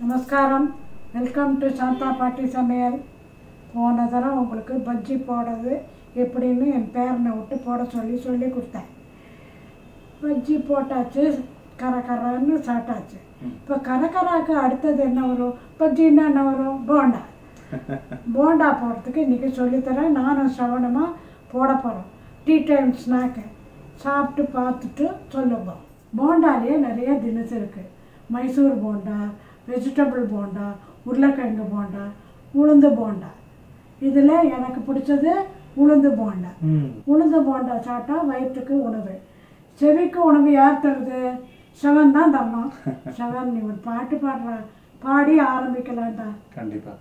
நமஸ்காரம் welcome to Shantha பாட்டி சமையல் போன தரம் உங்களுக்கு பஜ்ஜி போடுறது எப்படின்னு என் பேரனை விட்டு போட சொல்லி சொல்லி கொடுத்தேன் பஜ்ஜி போட்டாச்சு கரகரன்னு சாப்பிட்டாச்சு இப்போ கரகராக்கு அடுத்தது என்ன வரும் பஜ்ஜின்னா என்ன வரும் போண்டா போண்டா போடுறதுக்கு இன்றைக்கி சொல்லித்தரேன் நானும் சிரவணமாக போட போகிறோம் டீ டைம் ஸ்நாக்கு சாப்பிட்டு பார்த்துட்டு சொல்லுங்க போண்டாலேயே நிறைய தினசு இருக்குது மைசூர் போண்டா வெஜிடபிள் போண்டா உருளைக்கிழங்கு போண்டா உளுந்து போண்டா இதில் எனக்கு பிடிச்சது உளுந்து போண்டா ம் உளுந்து போண்டா சாப்பிட்டா வயிற்றுக்கு உணவு செவிக்கு உணவு யார் தருது சிவன் தான் தரணும் சிவன் நீ ஒரு பாட்டு பாடுற பாடி ஆரம்பிக்கலாம்டா கண்டிப்பா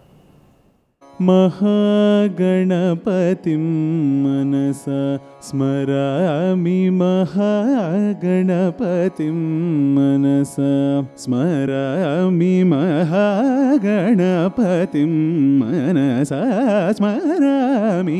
महागणपतिं मनसा स्मरामि महागणपतिं मनसा स्मरामि महागणपतिं मनसा स्मरामि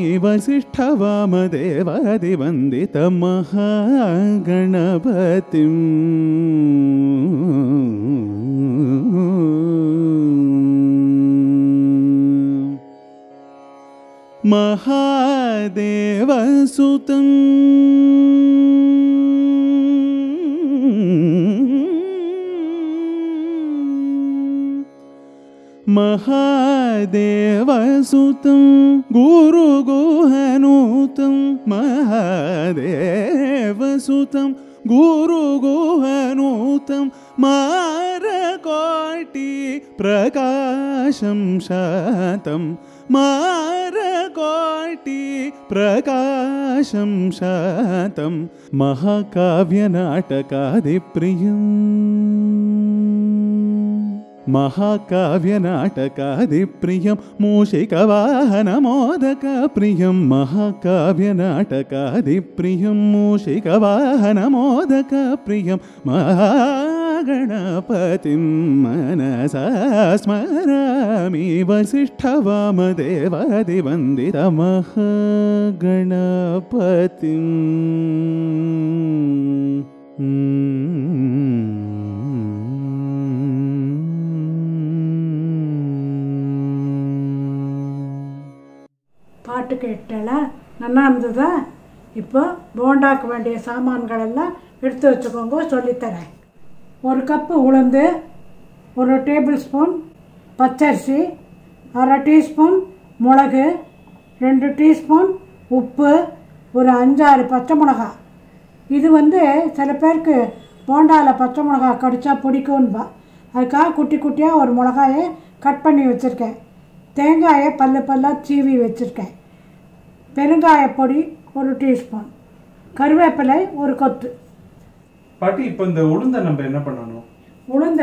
वसिष्ठवामदेवादिवन्दितमहागणपतिम् महादेवसुतं महादेवसुतं गुरुगुहनूतं महादेवसुतं गुरुगुहनूतं मारकोटि प्रकाशं शातं मारकोटि प्रकाशं शातं महाकाव्यनाटकादिप्रियम् महाकाव्यनाटकादिप्रियं मूषिकवाहनमोदकप्रियं महाकाव्यनाटकादिप्रियं मूषिकवाहनमोदकप्रियं महागणपतिं मनसा स्मरामि वसिष्ठवामदेवादिवन्दितमहागणपतिम् பாட்டு கேட்டல நல்லா இருந்ததா இப்போ போண்டாக்கு வேண்டிய சாமான்கள் எல்லாம் எடுத்து வச்சுக்கோங்க சொல்லித்தரேன் ஒரு கப்பு உளுந்து ஒரு டேபிள் ஸ்பூன் பச்சரிசி அரை டீஸ்பூன் மிளகு ரெண்டு டீஸ்பூன் உப்பு ஒரு அஞ்சாறு பச்சை மிளகா இது வந்து சில பேருக்கு போண்டாவில் பச்சை மிளகா கடிச்சா பிடிக்கும்பா அதுக்காக குட்டி குட்டியாக ஒரு மிளகாயை கட் பண்ணி வச்சுருக்கேன் தேங்காயை பல்லு பல்லாக சீவி வச்சுருக்கேன் பெருங்காய பொடி ஒரு டீஸ்பூன் கருவேப்பிலை ஒரு கொத்து பாட்டி இப்போ இந்த உளுந்த நம்ம என்ன பண்ணணும் உளுந்த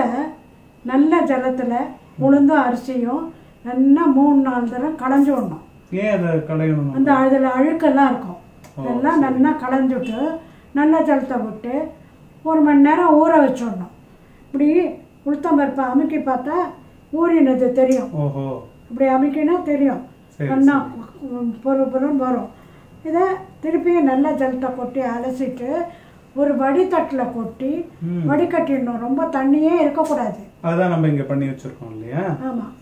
நல்ல ஜலத்தில் உளுந்தும் அரிசியும் நல்லா மூணு நாலு தடவை களைஞ்சு விடணும் ஏன் அதை களையணும் அந்த அதில் அழுக்கெல்லாம் இருக்கும் அதெல்லாம் நல்லா களைஞ்சுட்டு நல்ல ஜலத்தை விட்டு ஒரு மணி நேரம் ஊற வச்சிடணும் இப்படி உளுத்தம்பருப்பை அமுக்கி பார்த்தா ஊறினது தெரியும் ஓஹோ இப்படி அமைக்கினா தெரியும் சரி, நல்லா பொறு பொருன்னு வரும் இதை திருப்பியும் நல்ல ஜலத்தை கொட்டி அலசிட்டு ஒரு வடித்தட்டில் கொட்டி வடிகட்டிடணும் ரொம்ப தண்ணியே இருக்கக்கூடாது அதுதான் நம்ம இங்க பண்ணி வச்சிருக்கோம் இல்லையா ஆமாம்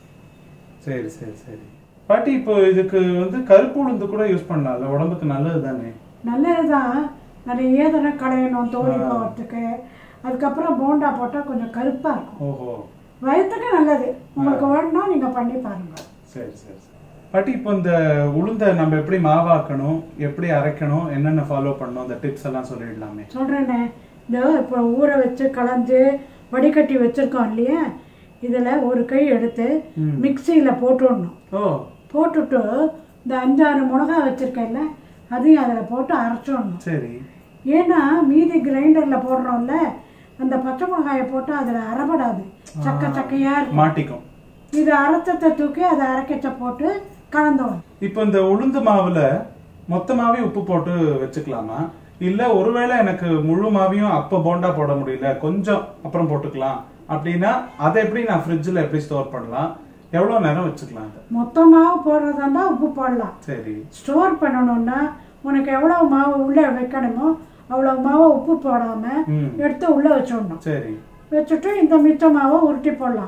சரி சரி சரி பாட்டி இப்போ இதுக்கு வந்து கருப்பு உளுந்து கூட யூஸ் பண்ணலாம்ல உடம்புக்கு நல்லது தானே நல்லது தான் நிறைய தடவை களையணும் தோழி போகிறதுக்கு அதுக்கப்புறம் போண்டா போட்டால் கொஞ்சம் கருப்பாக இருக்கும் ஓஹோ வயிற்றுக்கு நல்லது உங்களுக்கு வேணும்னா நீங்கள் பண்ணி பாருங்கள் சரி சரி சரி பாட்டி இப்போ இந்த உளுந்த நம்ம எப்படி மாவாக்கணும் எப்படி அரைக்கணும் என்னென்ன ஃபாலோ பண்ணணும் இந்த டிப்ஸ் எல்லாம் சொல்லிடலாமே சொல்கிறேனே இந்த இப்போ ஊற வச்சு களைஞ்சு வடிகட்டி வச்சுருக்கோம் இல்லையா இதில் ஒரு கை எடுத்து ம். மிக்சியில் போட்டுடணும் ஓ போட்டுட்டு இந்த அஞ்சாறு மிளகா வச்சுருக்கேன்ல அதையும் அதில் போட்டு அரைச்சிடணும் சரி ஏன்னா மீதி கிரைண்டரில் போடுறோம்ல அந்த பச்சை மிளகாயை போட்டு அதில் அரைப்படாது சக்க சக்கையாக இருக்கும் மாட்டிக்கும் இது அரைச்சத்தை தூக்கி அதை அரைக்கச்ச போட்டு கலந்துடணும் இப்போ இந்த உளுந்து மாவுல மொத்தமாவே உப்பு போட்டு வச்சுக்கலாமா இல்ல ஒருவேளை எனக்கு முழு மாவையும் அப்ப போண்டா போட முடியல கொஞ்சம் அப்புறம் போட்டுக்கலாம் அப்படின்னா அதை எப்படி நான் ஃப்ரிட்ஜில் எப்படி ஸ்டோர் பண்ணலாம் எவ்வளவு நேரம் வச்சுக்கலாம் அதை மொத்தமாக போடுறதா இருந்தால் உப்பு போடலாம் சரி ஸ்டோர் பண்ணணும்னா உனக்கு எவ்வளோ மாவு உள்ளே வைக்கணுமோ அவ்வளோ மாவை உப்பு போடாமல் ம் எடுத்து உள்ளே வச்சிடணும் சரி வச்சுட்டு இந்த மிச்ச மாவை உருட்டி போடலாம்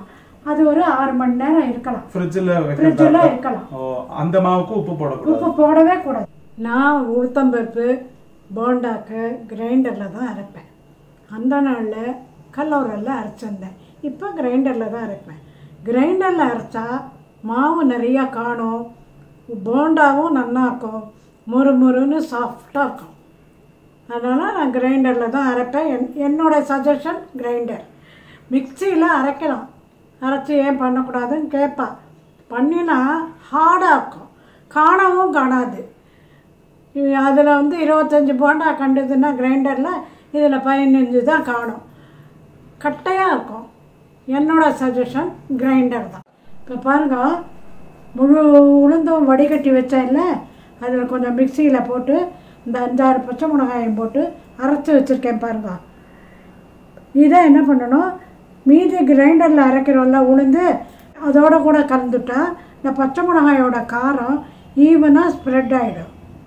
அது ஒரு ஆறு மணி நேரம் இருக்கலாம் ஃப்ரிட்ஜில் ஃப்ரிட்ஜில் வைக்கிறதா இருக்கலாம் ஓ அந்த மாவுக்கு உப்பு போடக்கூடாது உப்பு போடவே கூடாது நான் உளுத்தம்பருப்பு போண்டாக்கு கிரைண்டரில் தான் அரைப்பேன் அந்த நாளில் கல்லூரில் அரைச்சிருந்தேன் இப்போ கிரைண்டரில் தான் அரைப்பேன் கிரைண்டரில் அரைச்சா மாவு நிறையா காணும் போண்டாவும் நல்லா இருக்கும் மொறு மொறுன்னு சாஃப்டாக இருக்கும் அதனால் நான் கிரைண்டரில் தான் அரைப்பேன் என் என்னோட சஜஷன் கிரைண்டர் மிக்சியில் அரைக்கலாம் அரைச்சி ஏன் பண்ணக்கூடாதுன்னு கேட்பா பண்ணினா ஹார்டாக இருக்கும் காணவும் காணாது அதில் வந்து இருபத்தஞ்சி போண்டா கண்டதுன்னா கிரைண்டரில் இதில் பதினஞ்சு தான் காணும் கட்டையாக இருக்கும் என்னோட சஜஷன் கிரைண்டர் தான் இப்போ பாருங்க முழு உளுந்தும் வடிகட்டி வச்சேன்ல அதில் கொஞ்சம் மிக்சியில் போட்டு இந்த அஞ்சாறு பச்சை மிளகாயம் போட்டு அரைச்சி வச்சுருக்கேன் பாருங்க இதை என்ன பண்ணணும் மீதி கிரைண்டரில் அரைக்கிறோம்ல உளுந்து அதோட கூட கலந்துட்டா இந்த பச்சை மிளகாயோட காரம் ஈவனாக ஸ்ப்ரெட் ஆகிடும்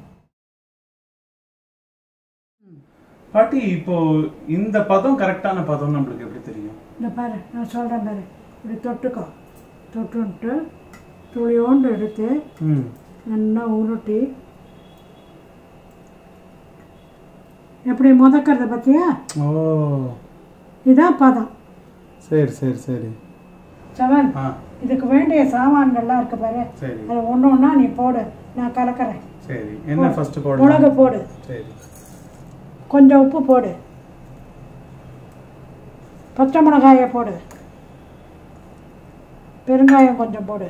பாட்டி இப்போ இந்த பதம் கரெக்டான பதம் நம்மளுக்கு எப்படி தெரியும் இந்த பாரு நான் சொல்கிறேன் பாரு இப்படி தொட்டுக்கோ தொட்டுன்ட்டு துளியோண்டு எடுத்து ம் நல்லா உருட்டி எப்படி முதக்கிறத பற்றியா ஓ இதான் பதம் சரி சரி சரி செவன் ஆ இதுக்கு வேண்டிய சாமான்கள்லாம் இருக்கு பாரு சரி அது ஒன்று ஒன்றா நீ போடு நான் கலக்கிறேன் சரி என்ன ஃபர்ஸ்ட் போடணும் மிளகு போடு சரி கொஞ்சம் உப்பு போடு பச்சை மிளகாயை போடு பெருங்காயம் கொஞ்சம் போடு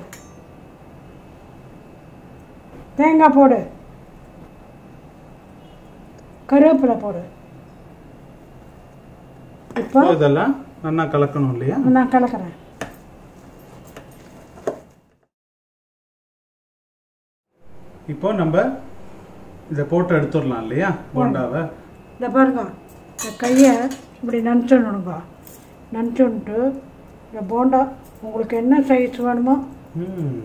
தேங்காய் போடு கருவேப்பிலை போடு இப்போ இப்போ இதெல்லாம் நல்லா கலக்கணும் இல்லையா நான் கலக்கிறேன் இப்போ நம்ம இதை போட்டு எடுத்துடலாம் இல்லையா போண்டாவை இந்த பாருங்க இந்த கையை இப்படி நனைச்சிடணுங்க நனைச்சுன்ட்டு இந்த போண்டா உங்களுக்கு என்ன சைஸ் வேணுமோ ம்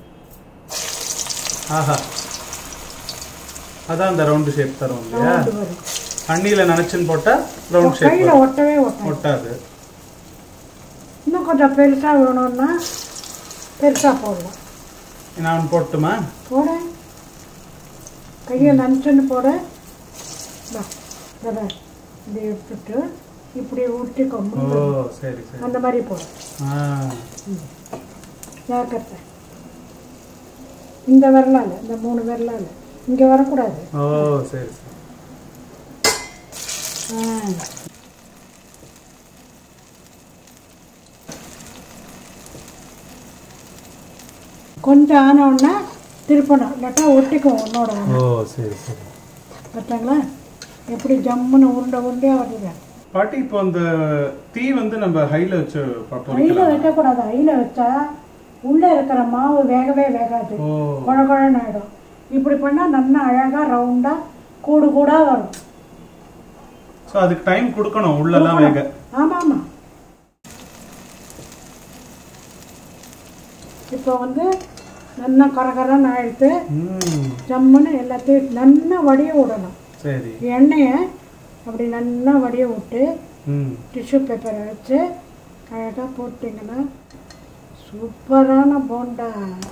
ஆஹா அதான் அந்த ரவுண்டு ஷேப் தரும் இல்லையா ரவுண்டு வரும் தண்ணியில் நினச்சின்னு போட்டால் ரவுண்ட் ஷேப் கையில் ஒட்டவே ஒட்டாது ஒட்டாது இன்னும் கொஞ்சம் பெருசாக வேணும்னா பெருசாக போடலாம் நான் போட்டுமா போட கையை நனைச்சுன்னு போட இந்தா, இதை பாரு. இப்படி எடுத்துட்டு இப்படி ஊற்றிக்கோ ஓ சரி சரி அந்த மாதிரி போடு ஆ ஜாக்கிரதை இந்த விரலால் இந்த மூணு விரலால் இங்கே வரக்கூடாது ஓ சரி சரி ஆ கொஞ்சம் ஆனவுடனே திருப்பணும் இல்லாட்டா ஒட்டிக்கும் ஒன்னோட ஒன்று ஓ சரி சரி பார்த்தாங்களா எப்படி ஜம்முன்னு உருண்டை உருண்டையாக வருது பாட்டி இப்போ அந்த தீ வந்து நம்ம ஹைல வச்சு பார்ப்போம் ஐயில் வைக்கக்கூடாது ஐயில் வச்சா உள்ளே இருக்கிற மாவு வேகவே வேகாது ஓ குழ குழன்னு ஆகிடும் இப்படி பண்ணால் நல்லா அழகாக ரவுண்டாக கூடு கூடாக வரும் ஸோ அதுக்கு டைம் கொடுக்கணும் உள்ளெல்லாம் வேக ஆமாம் ஆமாம் இப்போ வந்து நல்லா கரகரன்னு ஆயிடுத்து ம் ஜம்முன்னு எல்லாத்தையும் நல்லா வடிய விடணும் சரி எண்ணெயை அப்படி நல்லா வடிய விட்டு ம் டிஷ்யூ பேப்பரை வச்சு அழகாக போட்டிங்கன்னா சூப்பரான போண்டா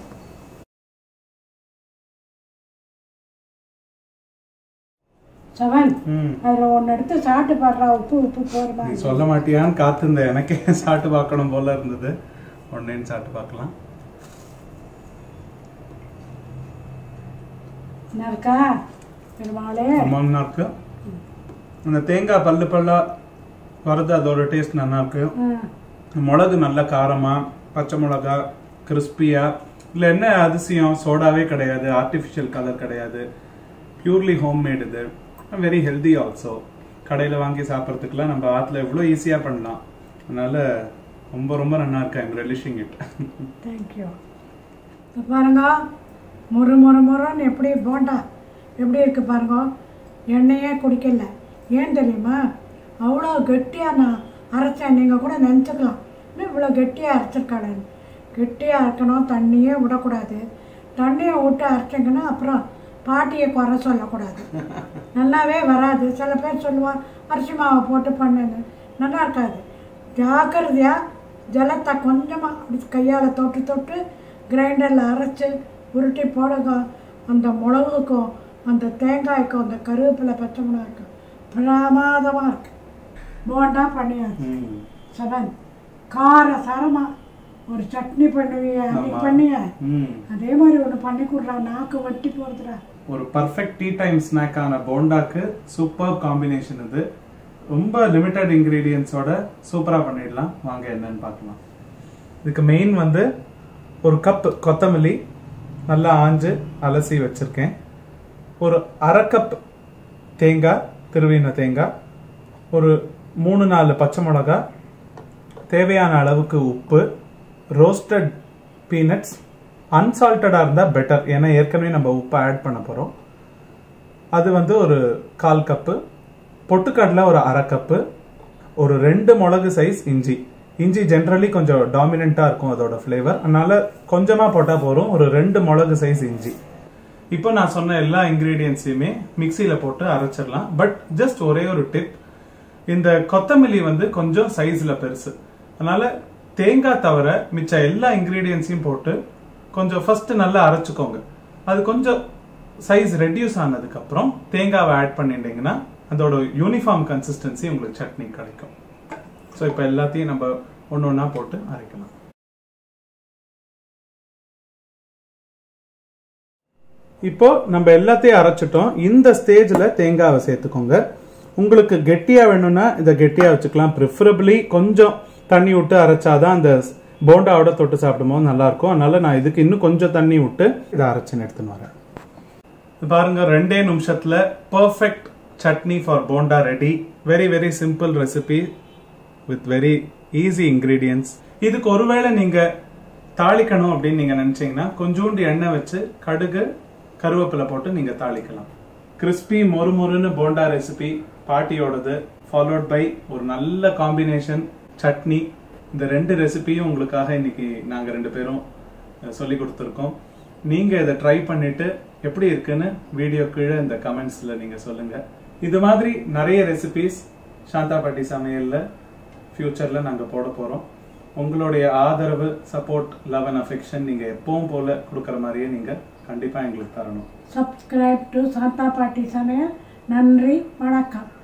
செவன் ம் அதில் ஒன்று எடுத்து சாப்பிட்டு பாடுறா உப்பு உப்பு போடுமா நீ சொல்ல மாட்டியான்னு காத்திருந்தேன் எனக்கே சாப்பிட்டு பார்க்கணும் போல இருந்தது ஒன்னேன்னு சாப்பிட்டு பார்க்கலாம் என்ன இருக்கா பெருமாளே அம்மா இருக்கு அந்த தேங்காய் பல்லு பல்லா வரது அதோட டேஸ்ட் நல்லா இருக்கு ஆ மிளகு நல்ல காரமா பச்சை மிளகா கிறிஸ்பியா இல்லை என்ன அதிசயம் சோடாவே கிடையாது ஆர்டிஃபிஷியல் கலர் கிடையாது பியூர்லி ஹோம்மேட் இது வெரி ஹெல்தி ஆல்சோ கடையில் வாங்கி சாப்பிட்றதுக்குலாம் நம்ம ஆற்றுல எவ்வளோ ஈஸியாக பண்ணலாம் அதனால ரொம்ப ரொம்ப நல்லா இருக்கு ஐம் ரெலிஷிங் இட் தேங்க்யூ இப்போ பாருங்க முறு முறு முறுன்னு எப்படி போண்டா எப்படி இருக்கு பாருங்க எண்ணெயே குடிக்கல ஏன் தெரியுமா அவ்வளோ கெட்டியாக நான் அரைச்சேன் நீங்கள் கூட நினச்சிக்கலாம் இன்னும் இவ்வளோ கெட்டியாக அரைச்சிருக்காளேன்னு கெட்டியாக அரைக்கணும் தண்ணியே விடக்கூடாது தண்ணியை விட்டு அரைச்சிங்கன்னா அப்புறம் பாட்டியை குறை சொல்லக்கூடாது நல்லாவே வராது சில பேர் சொல்லுவான் அரிசி மாவை போட்டு பண்ணுன்னு நல்லா இருக்காது ஜாக்கிரதையாக ஜலத்தை கொஞ்சமாக அப்படி கையால் தொட்டு தொட்டு கிரைண்டரில் அரைச்சி உருட்டி போடுங்க அந்த மிளகுக்கும் அந்த தேங்காய்க்கும் அந்த கருவேப்பிலை பச்சை மிளகாய்க்கும் பிரமாதமாக இருக்கு போண்டா பண்ணியாச்சு ம். செவன் கார சரமா ஒரு சட்னி பண்ணுவிய நீ ஆமா. பண்ணிய ம். அதே மாதிரி ஒன்று பண்ணி கொடுறா நாக்கு வட்டி போகிறதுடா ஒரு பர்ஃபெக்ட் டீ டைம் ஸ்நாக்கான போண்டாக்கு சூப்பர் காம்பினேஷன் இது ரொம்ப லிமிட்டட் இன்கிரீடியன்ஸோட சூப்பராக பண்ணிடலாம் வாங்க என்னன்னு பார்க்கலாம் இதுக்கு மெயின் வந்து ஒரு கப் கொத்தமல்லி நல்லா ஆஞ்சு அலசி வச்சிருக்கேன் ஒரு அரை கப் தேங்காய் திருவின தேங்காய் ஒரு மூணு நாலு பச்சை மிளகா தேவையான அளவுக்கு உப்பு ரோஸ்டட் பீனட்ஸ் அன்சால்ட்டடாக இருந்தால் பெட்டர் ஏன்னா ஏற்கனவே நம்ம உப்பை ஆட் பண்ண போகிறோம் அது வந்து ஒரு கால் கப்பு பொட்டுக்கடலை ஒரு அரை கப்பு ஒரு ரெண்டு மிளகு சைஸ் இஞ்சி இஞ்சி ஜென்ரலி கொஞ்சம் டாமினண்ட்டாக இருக்கும் அதோட ஃப்ளேவர் அதனால கொஞ்சமாக போட்டால் போதும் ஒரு ரெண்டு மிளகு சைஸ் இஞ்சி இப்போ நான் சொன்ன எல்லா இன்க்ரீடியன்ஸையுமே மிக்சியில் போட்டு அரைச்சிடலாம் பட் ஜஸ்ட் ஒரே ஒரு டிப் இந்த கொத்தமல்லி வந்து கொஞ்சம் சைஸில் பெருசு அதனால தேங்காய் தவிர மிச்ச எல்லா இன்க்ரீடியன்ஸையும் போட்டு கொஞ்சம் ஃபர்ஸ்ட் நல்லா அரைச்சுக்கோங்க அது கொஞ்சம் சைஸ் ரெடியூஸ் ஆனதுக்கு அப்புறம் தேங்காவை ஆட் பண்ணிட்டீங்கன்னா அதோட யூனிஃபார்ம் கன்சிஸ்டன்சி உங்களுக்கு சட்னி கிடைக்கும் ஸோ இப்போ எல்லாத்தையும் நம்ம ஒன்று ஒன்றா போட்டு அரைக்கலாம் இப்போ நம்ம எல்லாத்தையும் அரைச்சிட்டோம் இந்த ஸ்டேஜ்ல தேங்காவை சேர்த்துக்கோங்க உங்களுக்கு கெட்டியா வேணும்னா இதை கெட்டியா வச்சுக்கலாம் ப்ரிஃபரபிளி கொஞ்சம் தண்ணி விட்டு அரைச்சாதான் அந்த போண்டாவோட தொட்டு சாப்பிடும்போது நல்லா இருக்கும் அதனால நான் இதுக்கு இன்னும் கொஞ்சம் தண்ணி விட்டு இதை அரைச்சுன்னு எடுத்துன்னு வரேன் இது பாருங்க ரெண்டே நிமிஷத்துல perfect chutney for bonda ready very very simple recipe with very easy ingredients இதுக்கு ஒருவேளை நீங்க தாளிக்கணும் அப்படின்னு நீங்க நினைச்சீங்கன்னா கொஞ்சோண்டு எண்ணெய் வச்சு கடுகு கருவேப்பிலை போட்டு நீங்க தாளிக்கலாம் கிறிஸ்பி மொறுமொறுன்னு போண்டா ரெசிபி பாட்டியோடது ஃபாலோட் பை ஒரு நல்ல காம்பினேஷன் சட்னி இந்த ரெண்டு ரெசிபியும் உங்களுக்காக இன்னைக்கு நாங்க ரெண்டு பேரும் அஹ், சொல்லி கொடுத்துருக்கோம் நீங்க இதை ட்ரை பண்ணிட்டு எப்படி இருக்குன்னு வீடியோ கீழே இந்த கமெண்ட்ஸ்ல நீங்க சொல்லுங்க இது மாதிரி நிறைய ரெசிபிஸ் சாந்தா பாட்டி சமையல்ல ஃபியூச்சர்ல நாங்க போட போறோம் உங்களுடைய ஆதரவு சப்போர்ட் லவ் அண்ட் அஃபெக்ஷன் நீங்க எப்பவும் போல கொடுக்குற மாதிரியே நீங்க கண்டிப்பா எங்களுக்கு தரணும் சப்ஸ்கிரைப் டு சாந்தா பாட்டி சமையல் நன்றி வணக்கம்